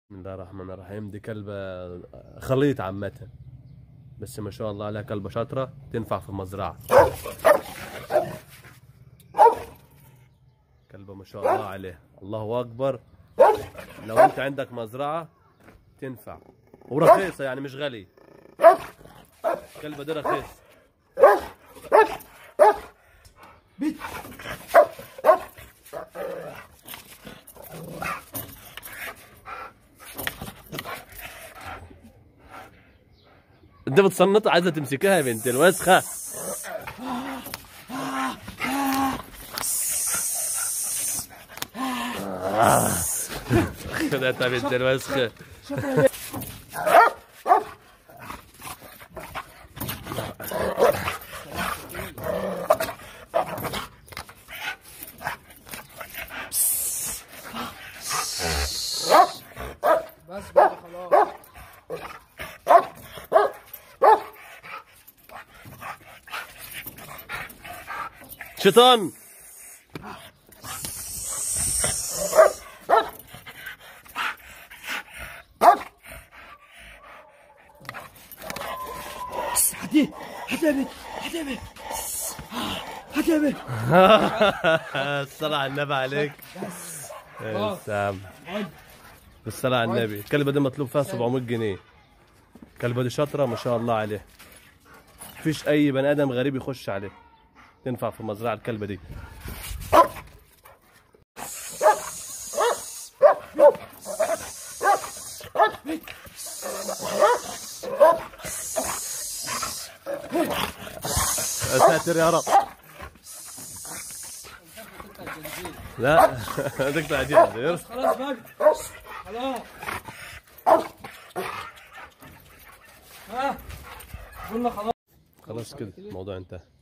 بسم الله الرحمن الرحيم دي كلبة خليط عامة بس ما شاء الله عليها كلبة شاطرة تنفع في مزرعة كلبة ما شاء الله عليها الله أكبر لو أنت عندك مزرعة تنفع ورخيصة يعني مش غالية الكلبة دي رخيصة انت بتصنطها عايزة تمسكها يا بنت الوسخة خدتها بنت الوسخة بس بقى خلاص شيطان هدي هدي يا بنت هدي يا بنت هدي يا بنت الصلاة على النبي عليك خلاص. سام عد. بالصلاة على النبي الكلبة دي مطلوب فيها 700 جنيه الكلبة دي شاطرة ما شاء الله عليها مفيش أي بني آدم غريب يخش عليه تنفع في مزرعة الكلبة دي يا ساتر يا رب لا تقطع جلد خلاص بقى خلاص ها قلنا خلاص خلاص كده الموضوع انتهى